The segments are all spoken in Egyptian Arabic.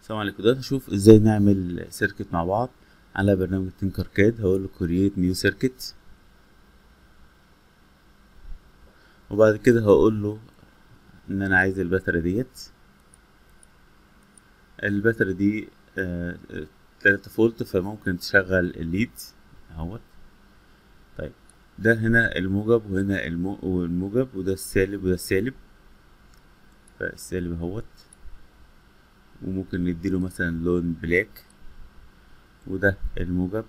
السلام عليكم دلوقتي هشوف ازاي نعمل سيركت مع بعض على برنامج تنكر كاد هقول له كرييت نيو سيركت وبعد كده هقول له ان انا عايز الباتري ديت الباتري دي آه، آه، تلاتة فولت فممكن تشغل الليد اهوت طيب ده هنا الموجب وهنا المو... والموجب وده السالب وده السالب فالسالب اهوت وممكن نديله مثلا لون بلاك وده الموجب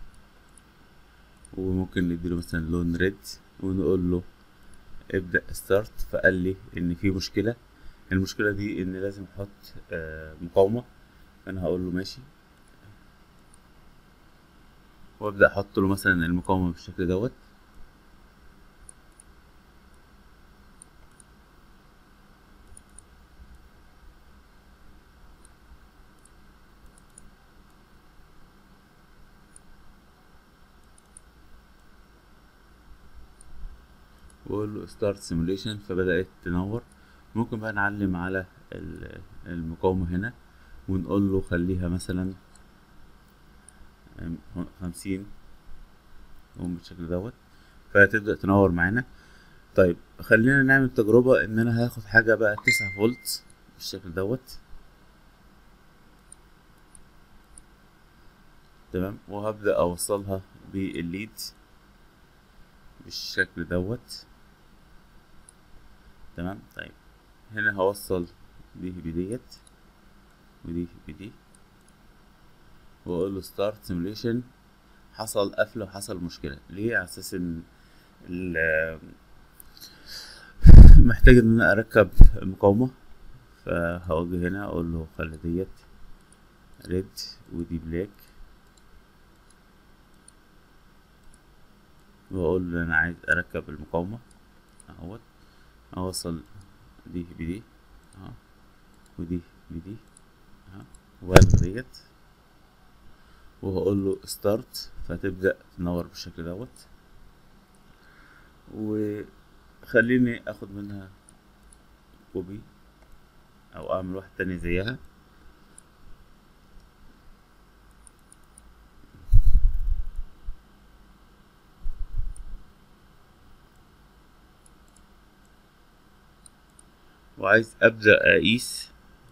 وممكن نديله مثلا لون ريد ونقول له ابدأ ستارت فقال لي ان في مشكلة المشكلة دي ان لازم احط آه، مقاومة انا هقول له ماشي وابدأ احط له مثلا المقاومة بالشكل دوت واقول له ستارت سيموليشن فبدأت تنور ممكن بقى نعلم على ال- المقاومة هنا ونقول له خليها مثلا أم، خمسين قوم بالشكل دوت فهتبدأ تنور معانا طيب خلينا نعمل تجربة ان انا هاخد حاجة بقى تسعة فولت بالشكل دوت تمام وهبدأ اوصلها بالليد بالشكل دوت تمام طيب هنا هوصل دي بديت ودي بدي واقول له ستارت سيموليشن حصل قفله وحصل مشكله ليه على اساس ان ال- محتاج ان انا اركب مقاومه فهواجه هنا اقول له خلي ديت ريد ودي بلاك واقول له انا عايز اركب المقاومه اهوت اوصل دي بدي اهو ودي بدي اهو والغي ديت وهقول له ستارت فتبدأ تنور بالشكل دوت وخليني اخد منها كوبي او اعمل واحد تاني زيها وعايز ابدأ اقيس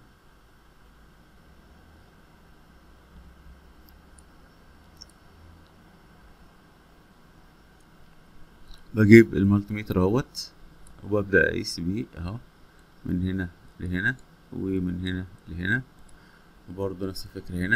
بجيب المالتيمتر اهوت وببدأ اقيس بيه اهو من هنا لهنا ومن هنا لهنا وبرضه نفس الفكرة هنا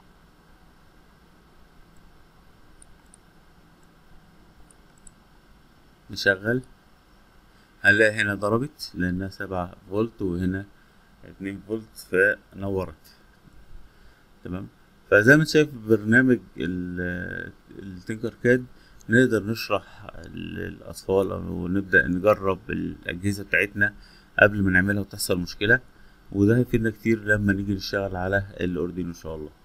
نشغل هنلاقي هنا ضربت لأنها سبعة فولت وهنا اتنين فولت فنورت تمام فزي ما انت شايف برنامج ال- التنكر كاد نقدر نشرح للأطفال أو نبدأ نجرب الأجهزة بتاعتنا قبل ما نعملها وتحصل مشكلة وده هيفيدنا كتير لما نيجي نشتغل على الأردين إن شاء الله